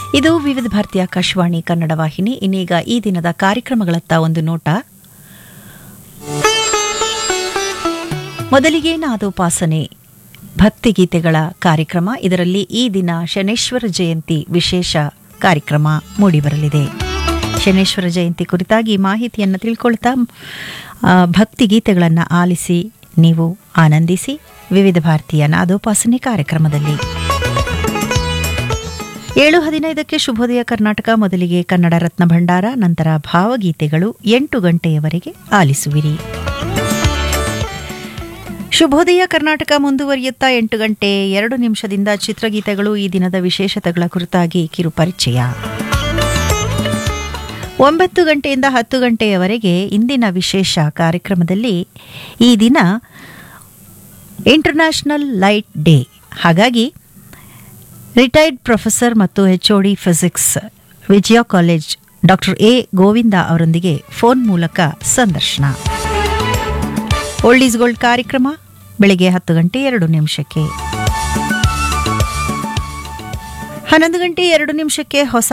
ಇದು ವಿವಿಧ ಭಾರತೀಯ ಆಕಾಶವಾಣಿ ಕನ್ನಡ ವಾಹಿನಿ ಇನ್ನೀಗ ಈ ದಿನದ ಕಾರ್ಯಕ್ರಮಗಳತ್ತ ಒಂದು ನೋಟ ಮೊದಲಿಗೆ ನಾದೋಪಾಸನೆ ಭಕ್ತಿಗೀತೆಗಳ ಕಾರ್ಯಕ್ರಮ ಇದರಲ್ಲಿ ಈ ದಿನ ಶನೇಶ್ವರ ಜಯಂತಿ ವಿಶೇಷ ಕಾರ್ಯಕ್ರಮ ಮೂಡಿಬರಲಿದೆ ಶನೇಶ್ವರ ಜಯಂತಿ ಕುರಿತಾಗಿ ಮಾಹಿತಿಯನ್ನು ತಿಳ್ಕೊಳ್ತಾ ಆ, ಭಕ್ತಿಗೀತೆಗಳನ್ನು ಆಲಿಸಿ ನೀವು ಆನಂದಿಸಿ ವಿವಿಧ ಭಾರತೀಯ ನಾದೋಪಾಸನೆ ಕಾರ್ಯಕ್ರಮದಲ್ಲಿ ಏಳು ಹದಿನೈದಕ್ಕೆ ಶುಭೋದಯ ಕರ್ನಾಟಕ ಮೊದಲಿಗೆ ಕನ್ನಡ ರತ್ನ ಭಂಡಾರ ನಂತರ ಭಾವಗೀತೆಗಳು ಎಂಟು ಗಂಟೆಯವರೆಗೆ ಆಲಿಸುವಿರಿ ಶುಭೋದಯ ಕರ್ನಾಟಕ ಮುಂದುವರಿಯುತ್ತಾ ಎಂಟು ಗಂಟೆ ಎರಡು ನಿಮಿಷದಿಂದ ಚಿತ್ರಗೀತೆಗಳು ಈ ದಿನದ ವಿಶೇಷತೆಗಳ ಕುರಿತಾಗಿ ಕಿರುಪರಿಚಯ ಒಂಬತ್ತು ಗಂಟೆಯಿಂದ ಹತ್ತು ಗಂಟೆಯವರೆಗೆ ಇಂದಿನ ವಿಶೇಷ ಕಾರ್ಯಕ್ರಮದಲ್ಲಿ ಈ ದಿನ ಇಂಟರ್ನ್ಯಾಷನಲ್ ಲೈಟ್ ಡೇ ಹಾಗಾಗಿ ರಿಟೈರ್ಡ್ ಪ್ರೊಫೆಸರ್ ಮತ್ತು HOD physics Vijaya college doctor A Govinda ಅವರೊಂದಿಗೆ ಫೋನ್ ಮೂಲಕ ಸಂದರ್ಶನ ಓಲ್ಡ್ ಈಸ್ ಗೋಲ್ಡ್ ಕಾರ್ಯಕ್ರಮ ಬೆಳಗ್ಗೆ ಹತ್ತು ಗಂಟೆ ಎರಡು ನಿಮಿಷಕ್ಕೆ ಹನ್ನೊಂದು ಗಂಟೆ ಎರಡು ನಿಮಿಷಕ್ಕೆ ಹೊಸ